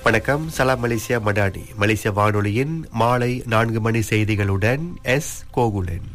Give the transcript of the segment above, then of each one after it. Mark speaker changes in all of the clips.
Speaker 1: வணக்கம் சலாம் மலேசியா மடானி மலேசிய வானொலியின் மாலை நான்கு மணி செய்திகளுடன் எஸ் கோகுலன்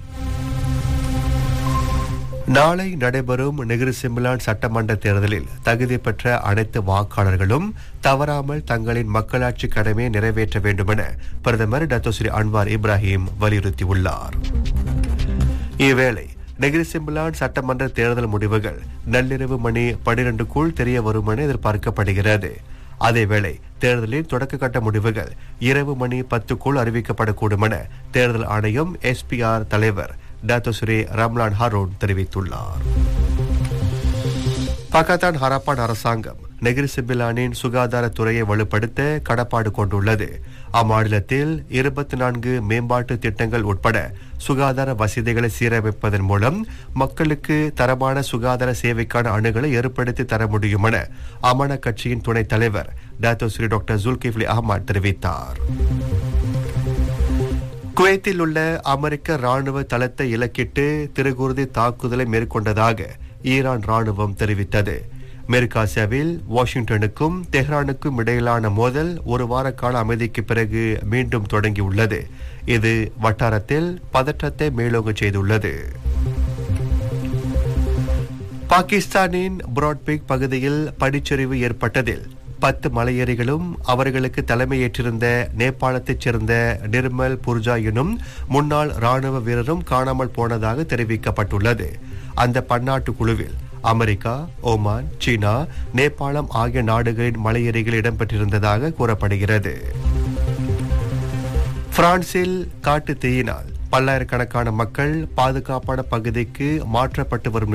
Speaker 1: நாளை நடைபெறும் நெகிரி சிம்லான் சட்டமன்ற தேர்தலில் தகுதி பெற்ற அனைத்து வாக்காளர்களும் தவறாமல் தங்களின் மக்களாட்சி கடமையை நிறைவேற்ற வேண்டுமென பிரதமர் டத்தோஸ்ரீ அன்வார் இப்ராஹிம் வலியுறுத்தியுள்ளார் இவ்வேளை நெகிரி சிம்லான் சட்டமன்ற தேர்தல் முடிவுகள் நள்ளிரவு மணி பனிரெண்டுக்குள் தெரிய வரும் என எதிர்பார்க்கப்படுகிறது அதேவேளை தேர்தலின் தொடக்க கட்ட முடிவுகள் இரவு மணி பத்துக்குள் அறிவிக்கப்படக்கூடும் என தேர்தல் ஆணையம் எஸ்பிஆர் தலைவர் டாக்டர் ரம்லான் ஹரோன் தெரிவித்துள்ளார் பாகிஸ்தான் ஹராப்பான் அரசாங்கம் நெகிரி சிபிலானின் சுகாதாரத்துறையை வலுப்படுத்த கடப்பாடு கொண்டுள்ளது அம்மாநிலத்தில் இருபத்தி நான்கு மேம்பாட்டு திட்டங்கள் உட்பட சுகாதார வசதிகளை சீரமைப்பதன் மூலம் மக்களுக்கு தரமான சுகாதார சேவைக்கான அணுகலை ஏற்படுத்தி தர முடியும் என அமன கட்சியின் துணைத் தலைவர் doctor Sri doctor Zulkifli Ahmad தெரிவித்தார் குவைத்தில் உள்ள அமெரிக்க ராணுவ தளத்தை இலக்கிட்டு திருகுருதி தாக்குதலை மேற்கொண்டதாக ஈரான் ராணுவம் தெரிவித்தது மேற்காசியாவில் வாஷிங்டனுக்கும் தெஹ்ரானுக்கும் இடையிலான மோதல் ஒரு வார கால அமைதிக்கு பிறகு மீண்டும் தொடங்கியுள்ளது இது வட்டாரத்தில் பதற்றத்தை மேலோங்க செய்துள்ளது பாகிஸ்தானின் பிராட்பிக் பகுதியில் படிச்சரிவு ஏற்பட்டதில் பத்து மலையேறிகளும் அவர்களுக்கு தலைமையேற்றிருந்த நேபாளத்தைச் சேர்ந்த நிர்மல் புர்ஜா எனும் முன்னாள் ராணுவ வீரரும் காணாமல் போனதாக தெரிவிக்கப்பட்டுள்ளது அந்த பன்னாட்டு குழுவில் அமெரிக்கா ஓமான் சீனா நேபாளம் ஆகிய நாடுகளின் மலையேறிகள் இடம்பெற்றிருந்ததாக கூறப்படுகிறது பிரான்சில் காட்டு தீயினால் பல்லாயிரக்கணக்கான மக்கள் பாதுகாப்பான பகுதிக்கு மாற்றப்பட்டு வரும்